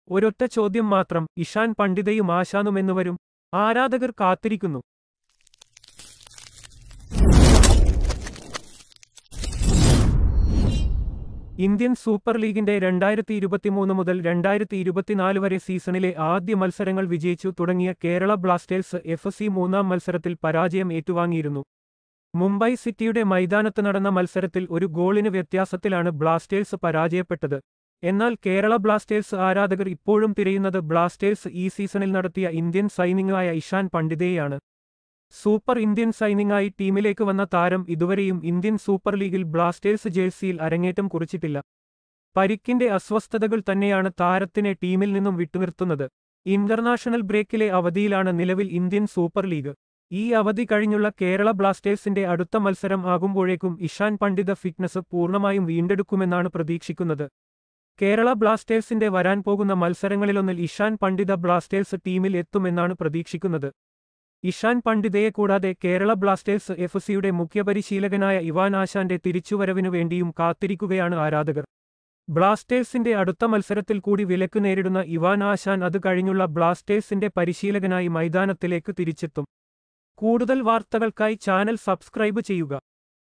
ഒരൊറ്റ ചോദ്യം മാത്രം ഇഷാൻ പണ്ഡിതയും ആശാനുമെന്നുവരും ആരാധകർ കാത്തിരിക്കുന്നു ഇന്ത്യൻ സൂപ്പർ ലീഗിന്റെ രണ്ടായിരത്തി ഇരുപത്തിമൂന്ന് മുതൽ രണ്ടായിരത്തി ഇരുപത്തിനാല് വരെ സീസണിലെ ആദ്യ മത്സരങ്ങൾ വിജയിച്ചു തുടങ്ങിയ കേരള ബ്ലാസ്റ്റേഴ്സ് എഫ് സി മൂന്നാം മത്സരത്തിൽ പരാജയം ഏറ്റുവാങ്ങിയിരുന്നു മുംബൈ സിറ്റിയുടെ മൈതാനത്ത് നടന്ന മത്സരത്തിൽ ഒരു ഗോളിന് വ്യത്യാസത്തിലാണ് ബ്ലാസ്റ്റേഴ്സ് പരാജയപ്പെട്ടത് എന്നാൽ കേരള ബ്ലാസ്റ്റേഴ്സ് ആരാധകർ ഇപ്പോഴും തിരയുന്നത് ബ്ലാസ്റ്റേഴ്സ് ഈ സീസണിൽ നടത്തിയ ഇന്ത്യൻ സൈനികമായ ഇഷാൻ പണ്ഡിതയെയാണ് സൂപ്പർ ഇന്ത്യൻ സൈനിങ്ങായി ടീമിലേക്ക് വന്ന താരം ഇതുവരെയും ഇന്ത്യൻ സൂപ്പർ ലീഗിൽ ബ്ലാസ്റ്റേഴ്സ് ജേഴ്സിയിൽ അരങ്ങേറ്റം കുറിച്ചിട്ടില്ല പരിക്കിന്റെ അസ്വസ്ഥതകൾ തന്നെയാണ് താരത്തിനെ ടീമിൽ നിന്നും വിട്ടുനിർത്തുന്നത് ഇന്റർനാഷണൽ ബ്രേക്കിലെ അവധിയിലാണ് നിലവിൽ ഇന്ത്യൻ സൂപ്പർ ലീഗ് ഈ അവധി കഴിഞ്ഞുള്ള കേരള ബ്ലാസ്റ്റേഴ്സിന്റെ അടുത്ത മത്സരം ആകുമ്പോഴേക്കും ഇഷാൻ പണ്ഡിത ഫിറ്റ്നസ് പൂർണ്ണമായും വീണ്ടെടുക്കുമെന്നാണ് പ്രതീക്ഷിക്കുന്നത് കേരള ബ്ലാസ്റ്റേഴ്സിന്റെ വരാൻ പോകുന്ന മത്സരങ്ങളിലൊന്നിൽ ഇഷാൻ പണ്ഡിത ബ്ലാസ്റ്റേഴ്സ് ടീമിൽ എത്തുമെന്നാണ് പ്രതീക്ഷിക്കുന്നത് ഇഷാൻ പണ്ഡിതയെ കൂടാതെ കേരള ബ്ലാസ്റ്റേഴ്സ് എഫ് സിയുടെ മുഖ്യപരിശീലകനായ ഇവാൻ ആശാന്റെ തിരിച്ചുവരവിനു വേണ്ടിയും കാത്തിരിക്കുകയാണ് ആരാധകർ ബ്ലാസ്റ്റേഴ്സിന്റെ അടുത്ത മത്സരത്തിൽ കൂടി വിലക്ക് നേരിടുന്ന ഇവാൻ ആശാൻ അത് കഴിഞ്ഞുള്ള ബ്ലാസ്റ്റേഴ്സിന്റെ പരിശീലകനായി മൈതാനത്തിലേക്ക് തിരിച്ചെത്തും കൂടുതൽ വാർത്തകൾക്കായി ചാനൽ സബ്സ്ക്രൈബ് ചെയ്യുക